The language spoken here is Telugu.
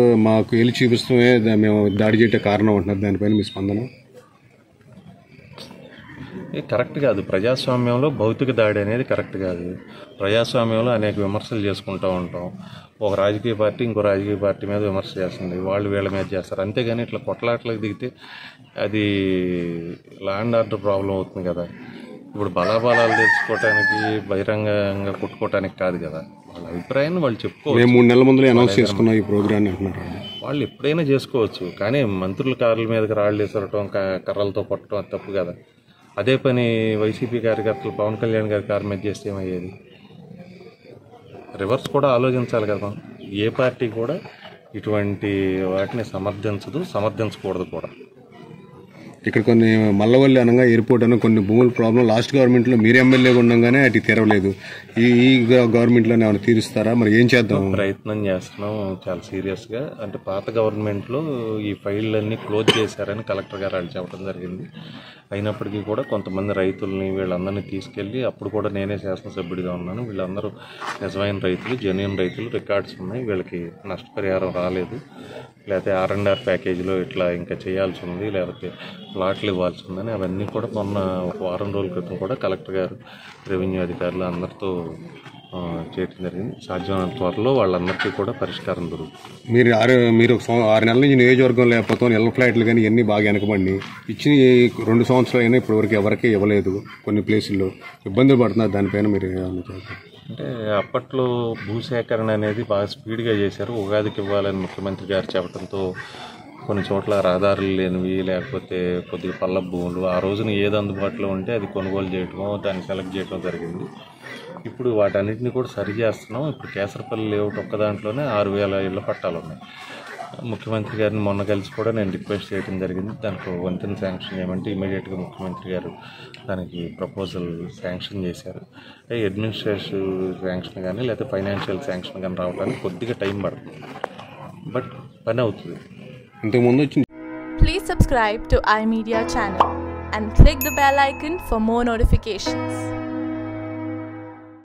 మాకు వెళ్ళి చూపిస్తమే దా- మేము దాడి చేయటం కారణం అంటున్నారు దానిపైన మీ స్పందన ఇది కరెక్ట్ కాదు ప్రజాస్వామ్యంలో భౌతిక దాడి అనేది కరెక్ట్ కాదు ప్రజాస్వామ్యంలో అనేక విమర్శలు చేసుకుంటూ ఉంటాం ఒక రాజకీయ పార్టీ ఇంకో రాజకీయ పార్టీ మీద విమర్శ చేస్తుంది వాళ్ళు వీళ్ళ మీద చేస్తారు అంతేగాని ఇట్లా కొట్లాట్లకు దిగితే అది ల్యాండ్ ఆర్డర్ ప్రాబ్లం అవుతుంది కదా ఇప్పుడు బలాబలాలు తెలుసుకోవటానికి బహిరంగంగా కొట్టుకోవటానికి కాదు కదా వాళ్ళ అభిప్రాయాన్ని వాళ్ళు చెప్పుకోవచ్చు మేము మూడు నెలల ముందులే అనౌన్స్ చేసుకున్నాం ఈ ప్రోగ్రామ్ అంటున్నారు వాళ్ళు ఎప్పుడైనా చేసుకోవచ్చు కానీ మంత్రుల కార్ల మీదకి రాళ్ళు వేసరటం క- కర్రలతో కొట్టడం అది తప్పు కదా అదే పని వైసీపీ కార్యకర్తలు పవన్ కళ్యాణ్ గారి కారు మీద చేస్తే ఏమయ్యేది రివర్స్ కూడా ఆలోచించాలి కదా ఏ పార్టీ కూడా ఇటువంటి వాటిని సమర్థించదు సమర్థించకూడదు కూడా ఇక్కడ కొన్ని మల్లవల్లి అనగా ఎయిర్పోర్ట్ అని కొన్ని భూముల ప్రాబ్లం లాస్ట్ గవర్నమెంట్లో మీరు ఎమ్మెల్యేగా ఉండగానే అటు తెరవలేదు ఈ ఈ గవర్నమెంట్లోనే ఏమైనా తీరుస్తారా మరి ఏం చేద్దాం ప్రయత్నం చేస్తున్నాం చాలా సీరియస్గా అంటే పాత గవర్నమెంట్లో ఈ ఫైళ్ళన్నీ క్లోజ్ చేశారని కలెక్టర్ గారు వాళ్ళు చెప్పడం జరిగింది అయినప్పటికీ కూడా కొంతమంది రైతుల్ని వీళ్ళందరినీ తీసుకెళ్ళి అప్పుడు కూడా నేనే శాసనసభ్యుడిగా ఉన్నాను వీళ్ళందరూ నిజమైన రైతులు జెన్యున్ రైతులు రికార్డ్స్ ఉన్నాయి వీళ్ళకి నష్టపరిహారం రాలేదు లేకపోతే ఆర్ అండ్ ఆర్ ప్యాకేజీలో ఇట్లా ఇంకా చేయాల్సి ఉంది లేకపోతే ప్లాట్లు ఇవ్వాల్సి ఉందని అవన్నీ కూడా మొన్న ఒక వారం రోజుల క్రితం కూడా కలెక్టర్ గారు రెవెన్యూ అధికారులు అందరితో ఆ, చేయడం జరిగింది సాధ్యమైనంత త్వరలో వాళ్ళందరికీ కూడా పరిష్కారం దొరుకుతుంది మీరు ఆరు మీరు ఒక సంవ- ఆరు నెలల నుంచి నియోజకవర్గం లేకపోతే ఎల్ల ఫ్లైట్లు కానీ ఇవన్నీ బాగా వెనకబడి ఇచ్చిన ఈ రెండు సంవత్సరాలు అయినా ఇప్పటివరకు ఎవరికీ ఇవ్వలేదు కొన్ని ప్లేసుల్లో ఇబ్బందులు పడుతున్నారు దానిపైన మీరు ఏమన్నా చేస్తారు అంటే అప్పట్లో భూసేకరణ అనేది బాగా స్పీడ్గా చేశారు ఉగాదికి ఇవ్వాలని ముఖ్యమంత్రి గారు చెప్పడంతో కొన్ని చోట్ల రహదారులు లేనివి లేకపోతే కొద్దిగా పల్ల భూములు ఆ రోజున ఏది అందుబాటులో ఉంటే అది కొనుగోలు చేయటమో దాన్ని సెలెక్ట్ చేయటం జరిగింది ఇప్పుడు వాటన్నిటిని కూడా సరి చేస్తున్నాం ఇప్పుడు కేసరపల్లి లేఅవుట్ ఒక్క దాంట్లోనే ఆరు వేల ఇళ్ల పట్టాలు ఉన్నాయి ముఖ్యమంత్రి గారిని మొన్న కలిసి కూడా నేను రిక్వెస్ట్ చేయడం జరిగింది దానికి వంతెన శాంక్షన్ చేయమంటే ఇమీడియట్గా ముఖ్యమంత్రి గారు దానికి ప్రపోజల్ శాంక్షన్ చేశారు అడ్మినిస్ట్రేటివ్ శాంక్షన్ కానీ లేకపోతే ఫైనాన్షియల్ శాంక్షన్ కానీ రావడానికి కొద్దిగా టైం పడుతుంది బట్ పని అవుతుంది ఇంతకుముందు వచ్చిన Please subscribe to iMedia channel and click the bell icon for more notifications.